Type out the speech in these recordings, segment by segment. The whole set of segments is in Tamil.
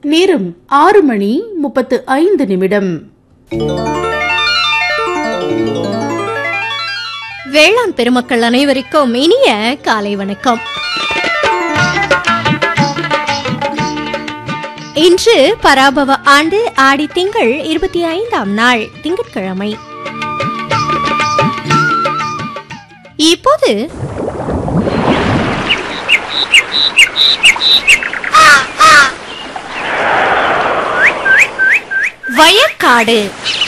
நேரம் ஆறு மணி முப்பத்து ஐந்து நிமிடம் வேளாண் பெருமக்கள் அனைவருக்கும் இனிய காலை வணக்கம் இன்று பராபவ ஆண்டு ஆடி திங்கள் இருபத்தி ஐந்தாம் நாள் திங்கட்கிழமை இப்போது வயக்காடு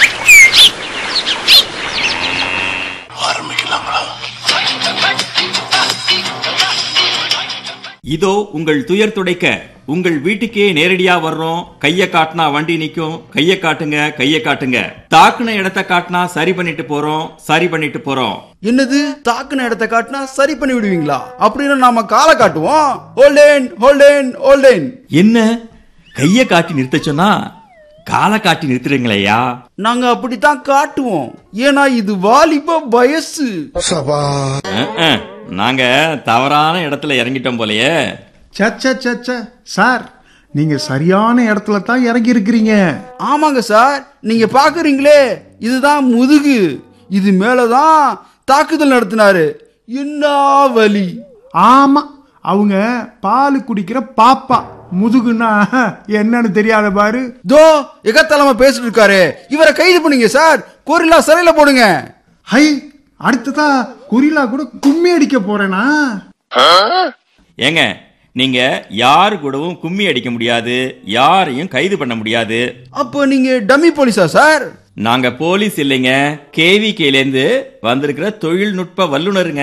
இதோ உங்கள் துயர் துடைக்க உங்கள் வீட்டுக்கே நேரடியா வர்றோம் கைய காட்டினா வண்டி நிக்கும் கைய காட்டுங்க கைய காட்டுங்க தாக்குன இடத்த காட்டினா சரி பண்ணிட்டு போறோம் சரி பண்ணிட்டு போறோம் என்னது தாக்குன இடத்த காட்டினா சரி பண்ணி விடுவீங்களா அப்படின்னா நாம காலை காட்டுவோம் ஹோல்டேன் ஹோல்டேன் ஹோல்டேன் என்ன கைய காட்டி நிறுத்த சொன்னா காலை காட்டி நிறுத்துறீங்களேயா நாங்க அப்படித்தான் காட்டுவோம் ஏன்னா இது வாலிப வயசு அஹ், அஹ். நாங்க தவறான இடத்துல இறங்கிட்டோம் போலயே சச்ச சச்ச சார் நீங்க சரியான இடத்துல தான் இறங்கி இருக்கிறீங்க ஆமாங்க சார் நீங்க பாக்குறீங்களே இதுதான் முதுகு இது மேலதான் தாக்குதல் நடத்தினாரு என்ன வலி ஆமா அவங்க பால் குடிக்கிற பாப்பா முதுகுன்னா என்னன்னு தெரியாத பாரு தோ எகத்தலமா பேசிட்டு இருக்காரு இவரை கைது பண்ணுங்க சார் கோரிலா சிறையில போடுங்க ஹை அடுத்ததா குறிலா கூட கும்மி அடிக்க போறேனா ஏங்க நீங்க யாரு கூடவும் கும்மி அடிக்க முடியாது யாரையும் கைது பண்ண முடியாது அப்ப நீங்க டம்மி போலீஸா சார் நாங்க போலீஸ் இல்லைங்க கேவிகேல இருந்து வந்திருக்கிற தொழில்நுட்ப வல்லுனருங்க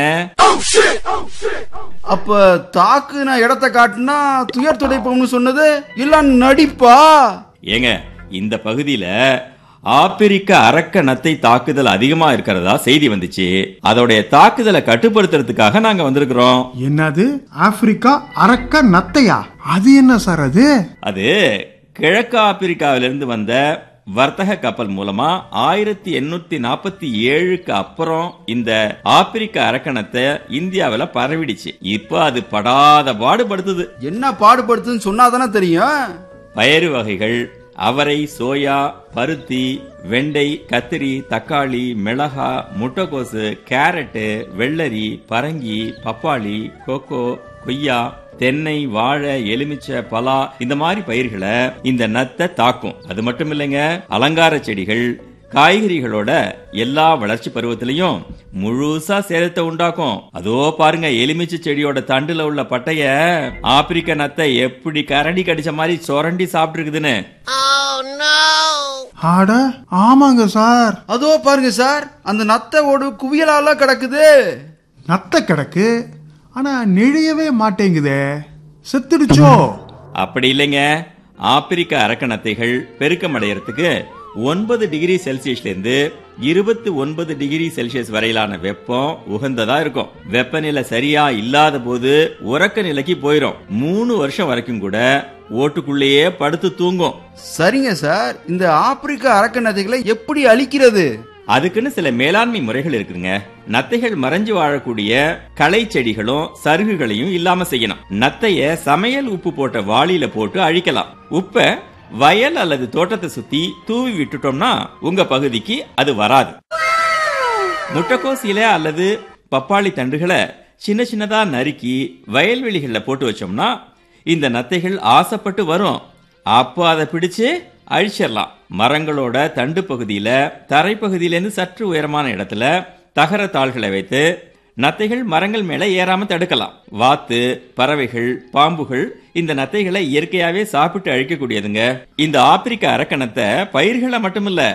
அப்ப தாக்குன இடத்த காட்டுனா துயர் துடைப்போம்னு சொன்னது இல்ல நடிப்பா ஏங்க இந்த பகுதியில ஆப்பிரிக்க அரக்க நத்தை தாக்குதல் அதிகமா இருக்கிறதா செய்தி வந்துச்சு அதோடைய தாக்குதலை கட்டுப்படுத்துறதுக்காக நாங்க வந்திருக்கிறோம் என்னது ஆப்பிரிக்கா அரக்க நத்தையா அது என்ன சார் அது அது கிழக்கு ஆப்பிரிக்காவிலிருந்து வந்த வர்த்தக கப்பல் மூலமா ஆயிரத்தி எண்ணூத்தி நாற்பத்தி ஏழுக்கு அப்புறம் இந்த ஆப்பிரிக்க அரக்கணத்தை இந்தியாவில பரவிடுச்சு இப்ப அது படாத பாடுபடுத்துது என்ன பாடுபடுத்துன்னு சொன்னாதானே தெரியும் பயறு வகைகள் அவரை சோயா பருத்தி வெண்டை கத்திரி தக்காளி மிளகா முட்டைக்கோசு கேரட்டு வெள்ளரி பரங்கி பப்பாளி கோகோ கொய்யா தென்னை வாழை எலுமிச்சை பலா இந்த மாதிரி பயிர்களை இந்த நத்தை தாக்கும் அது மட்டும் இல்லைங்க அலங்கார செடிகள் காய்கறிகளோட எல்லா வளர்ச்சி பருவத்திலையும் முழுசா சேதத்தை உண்டாக்கும் அதோ பாருங்க எலுமிச்சை செடியோட தண்டுல உள்ள பட்டைய ஆப்பிரிக்க நத்தை எப்படி கரண்டி கடிச்ச மாதிரி சுரண்டி சாப்பிட்டு இருக்குதுன்னு ஆட ஆமாங்க சார் அதோ பாருங்க சார் அந்த நத்தை ஓடு குவியலால கிடக்குது நத்த கிடக்கு ஆனா நெழியவே மாட்டேங்குதே செத்துடுச்சோ அப்படி இல்லைங்க ஆப்பிரிக்க அரக்க நத்தைகள் பெருக்கமடையறதுக்கு ஒன்பது டிகிரி செல்சியஸ்ல இருந்து இருபத்தி ஒன்பது டிகிரி செல்சியஸ் வரையிலான வெப்பம் உகந்ததா இருக்கும் வெப்பநிலை சரியா இல்லாத போது உறக்க நிலைக்கு போயிரும் மூணு வருஷம் வரைக்கும் கூட ஓட்டுக்குள்ளேயே படுத்து தூங்கும் சரிங்க சார் இந்த ஆப்பிரிக்க அரக்க நதைகளை எப்படி அழிக்கிறது அதுக்குன்னு சில மேலாண்மை முறைகள் இருக்குங்க நத்தைகள் மறைஞ்சு வாழக்கூடிய களை செடிகளும் சருகுகளையும் இல்லாம செய்யணும் நத்தைய சமையல் உப்பு போட்ட வாளியில போட்டு அழிக்கலாம் உப்ப வயல் அல்லது தோட்டத்தை சுத்தி தூவி விட்டுட்டோம்னா உங்க பகுதிக்கு அது வராது முட்டைக்கோஸ் இலை அல்லது பப்பாளி தண்டுகளை சின்ன சின்னதா நறுக்கி வயல்வெளிகளில் போட்டு வச்சோம்னா இந்த நத்தைகள் ஆசைப்பட்டு வரும் அப்போ அதை பிடிச்சு அழிச்சிடலாம் மரங்களோட தண்டு பகுதியில தரைப்பகுதியிலேருந்து சற்று உயரமான இடத்துல தகர தாள்களை வைத்து நத்தைகள் மரங்கள் மேல ஏறாம தடுக்கலாம் வாத்து பறவைகள் பாம்புகள் இந்த நத்தைகளை இயற்கையாவே சாப்பிட்டு அழிக்கக்கூடியதுங்க இந்த ஆப்பிரிக்க அரக்கணத்தை பயிர்களை மட்டுமில்ல